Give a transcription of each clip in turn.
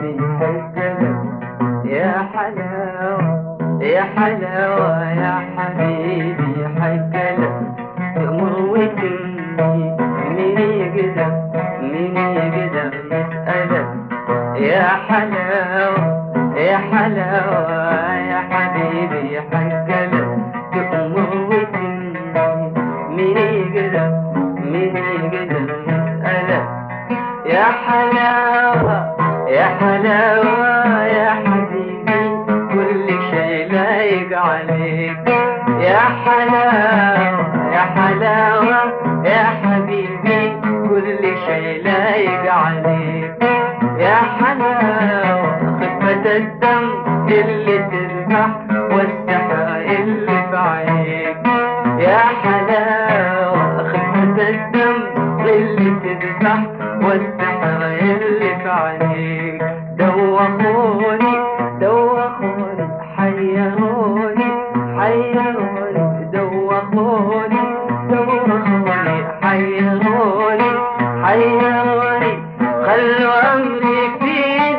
حجلك يا حلاوة يا حلاوة يا حبيبي حجلك تمر وتمشي مين يقدر مين يقدر يسألك يا حلاوة يا حلاوة يا حبيبي حجلك تمر وتمشي مين يقدر مين يقدر يسألك يا حلاوة يا حلاوة يا حبيبي كل شيء لايق عليك يا حلاوة يا حلاوة يا حبيبي كل شيء لايق عليك يا حلاوة خفة الدم اللي تذبح والسحر اللي في عينيك يا حلاوة خفة الدم اللي تذبح والسحر اللي في عينيك دوخوني دوخوني حيروني حيروني دوخوني دوخوني حيروني حيروني خلوا أمري في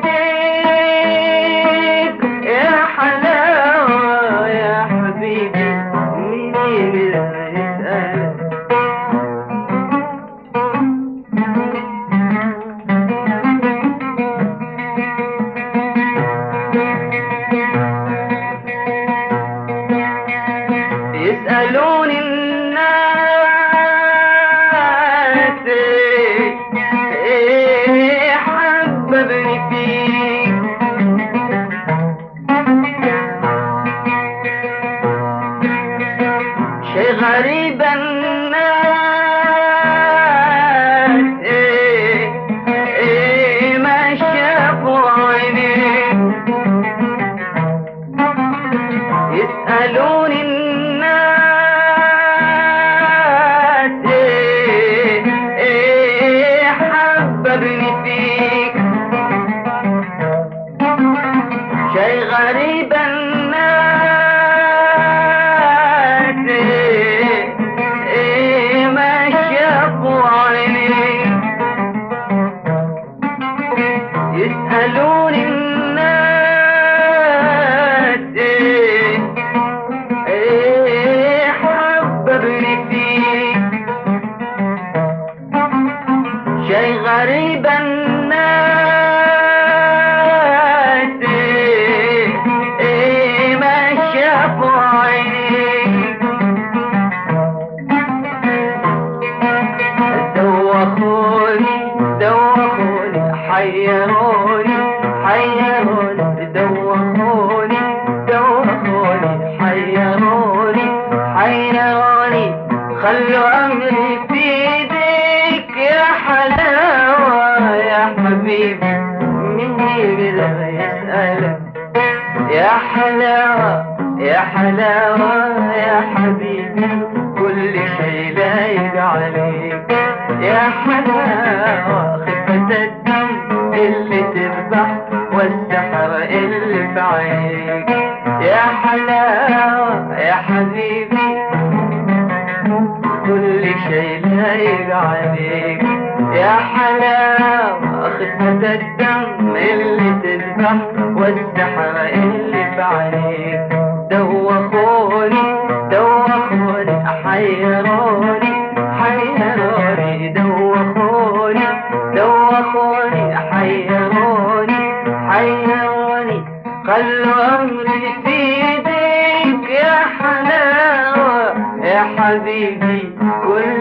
ايديك يا حلاوة يا حبيبي مين يقدر يسألك يسألوني الناس ايه حببني فيك شي غريب الناس ايه ايه ما شافوا عينيك يسألوني الناس ايه ايه حببني فيك شي غريب الناس ايه ايه ما شافوا عينيك يسألوني الناس ايه ايه حببني فيك شي غريب الناس ايه ايه ما شافوا عينيك دوخوني دوخوني حيروني حيروني دوخوني دوخوني حيروني حيروني خلوا أمري في ايديك يا حلاوة يا حبيبي مين يقدر يسألك يا حلاوة يا حلاوة يا حبيبي كل شيء لايق عليك يا حلاوة خفة الدم اللي تذبح والسحر اللي في عينيك يا حلاوة يا حبيبي كل شيء لايق عليك يا حلاوة خفة الدم اللي تذبح والسحر اللي في عينيك دوخوني دوخوني حيروني حيروني دوخوني دوخوني حيروني حيروني خلوا أمري في ايديك يا حلاوة يا حبيبي كل